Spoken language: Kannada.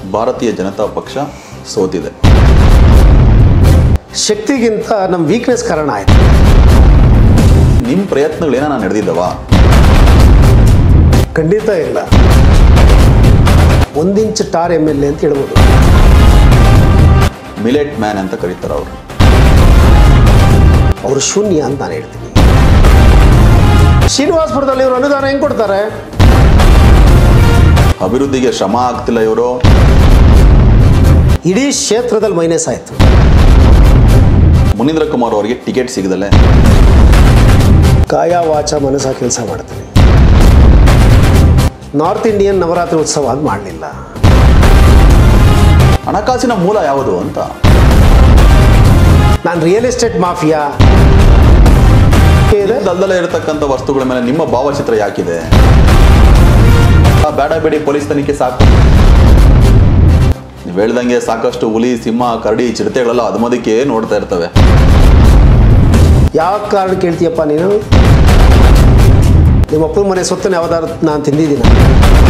ಭಾರತೀಯ ಜನತಾ ಪಕ್ಷ ಸೋತಿದೆ ಶಕ್ತಿಗಿಂತ ನಮ್ಮ ವೀಕ್ನೆಸ್ ಕಾರಣ ಆಯಿತು ನಿಮ್ಮ ಪ್ರಯತ್ನಗಳೇನ ನಡೆದಿದ್ದವಾ ಖಂಡಿತ ಇಲ್ಲ ಒಂದಿಂಚು ಟಾರ್ ಎಮ್ ಎಲ್ ಎ ಅಂತ ಹೇಳ್ಬೋದು ಮಿಲೆಟ್ ಮ್ಯಾನ್ ಅಂತ ಕರೀತಾರೆ ಅವರು ಅವರು ಶೂನ್ಯ ಅಂತ ನಾನು ಹೇಳ್ತೀನಿ ಶ್ರೀನಿವಾಸಪುರದಲ್ಲಿ ಇವರು ಅನುದಾನ ಹೆಂಗೆ ಕೊಡ್ತಾರೆ ಅಭಿವೃದ್ಧಿಗೆ ಶ್ರಮ ಆಗ್ತಿಲ್ಲ ಇವರು ಇಡೀ ಕ್ಷೇತ್ರದಲ್ಲಿ ಮೈನಸ್ ಆಯಿತು ಮುನೀಂದ್ರ ಕುಮಾರ್ ಅವರಿಗೆ ಟಿಕೆಟ್ ಸಿಗದಲ್ಲೇ ಕಾಯ ವಾಚ ಮನಸ್ಸ ಕೆಲಸ ಮಾಡ್ತೀನಿ ನಾರ್ತ್ ಇಂಡಿಯನ್ ನವರಾತ್ರಿ ಉತ್ಸವ ಅಂತ ಮಾಡಲಿಲ್ಲ ಹಣಕಾಸಿನ ಮೂಲ ಯಾವುದು ಅಂತ ನಾನು ರಿಯಲ್ ಎಸ್ಟೇಟ್ ಮಾಫಿಯಾ ಇದೆ ದಲ್ದಲ್ಲೇ ಇರತಕ್ಕಂಥ ವಸ್ತುಗಳ ಮೇಲೆ ನಿಮ್ಮ ಭಾವಚಿತ್ರ ಯಾಕಿದೆ ಆ ಬೇಡ ಬೇಡಿ ಪೊಲೀಸ್ ತನಿಖೆ ಸಾಕು ನೀವು ಹೇಳ್ದಂಗೆ ಸಾಕಷ್ಟು ಹುಲಿ ಸಿಂಹ ಕರಡಿ ಚಿರತೆಗಳೆಲ್ಲ ಅದುಮದಕ್ಕೆ ನೋಡ್ತಾ ಇರ್ತವೆ ಯಾವ ಕಾರಣ ಕೇಳ್ತೀಯಪ್ಪ ನೀನು ನಿಮ್ಮ ಅಪ್ಪನ ಮನೆ ಸೊತ್ತನ್ನು ಯಾವ್ದಾದ್ರು ನಾನು ತಿಂದಿದ್ದೀನಿ